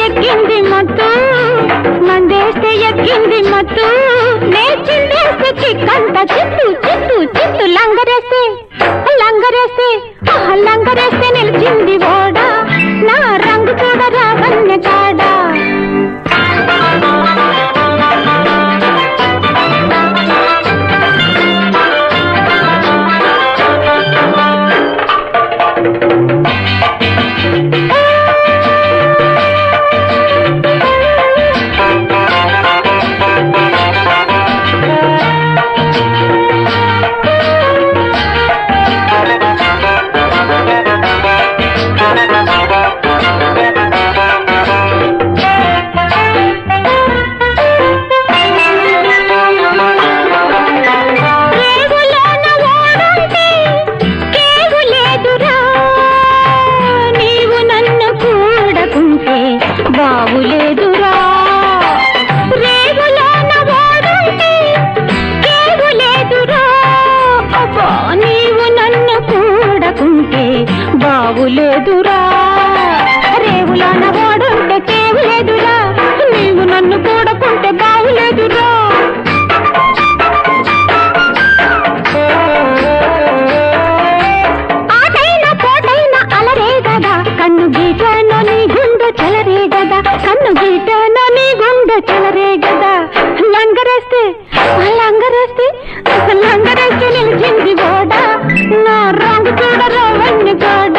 ఎక్కింది మత్తు మందేస్తే ఎక్కింది మత్తు నే చిందేస్తే చిక్కంత చిత్తు చిత్తు చిత్తు లంగరేస్తే లంగరేస్తే ఆహా, లంగరేస్తే నిలిచింది ఓడ నా రంగు చూడరా వన్య కాడ రేవులోన ఓడుంటే కేవు లేదురా నీవు నన్ను కూడకుంటే బావులేదురా రేవులోన ఓడుంటే కేవు లేదురా అబ్బా నీవు నన్ను కూడకుంటే బావులేదురా రేవులోన ఓడుంటే కేవు లేదురా నీవు నన్ను కూడకుంటే బావులేదురా ఆటైన పోటైన అలరే గదా కన్ను గీటనో నీ గుండె చలరే గదా కన్ను గీటనో నీ గుండె చలరే గదా లంగరేస్తే లంగరేస్తే లంగరేస్తే నిలిచింది గోడ నా రంగు చూడరా వన్య గోడ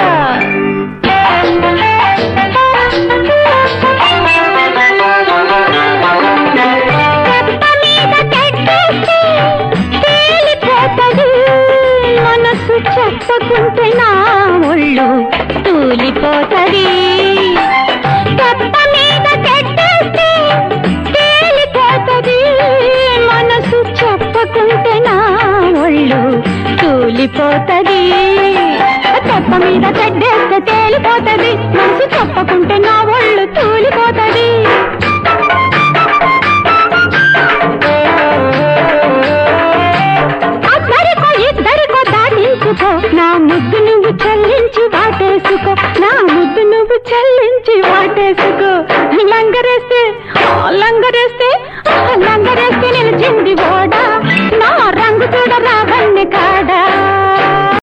కట్ట మీద తెట్టేస్తే తేలిపోతది మనసు చెప్పకుంటే నా ఒళ్ళు తూలిపోతది కట్ట మీద తెట్టేస్తే తేలిపోతది మనసు చెప్పకుంటే నా ఒళ్ళు తూలిపోతది తెప్ప మీద తెడ్డేస్తే తేలిపోతది మనసు చెప్పకుంటే నా ఒళ్ళు తూలిపోతది అద్దరికో ఇద్దరికో దాటించుకో నా ముద్దు నువ్వు చెల్లించి వాటేసుకో నా ముద్దు నువ్వు చెల్లించి వాటేసుకో లంగరేస్తే ఆ లంగరేస్తే ఆ లంగరేస్తే నిలిచింది ఓడ నా రంగు చూడరా వన్నె కాడ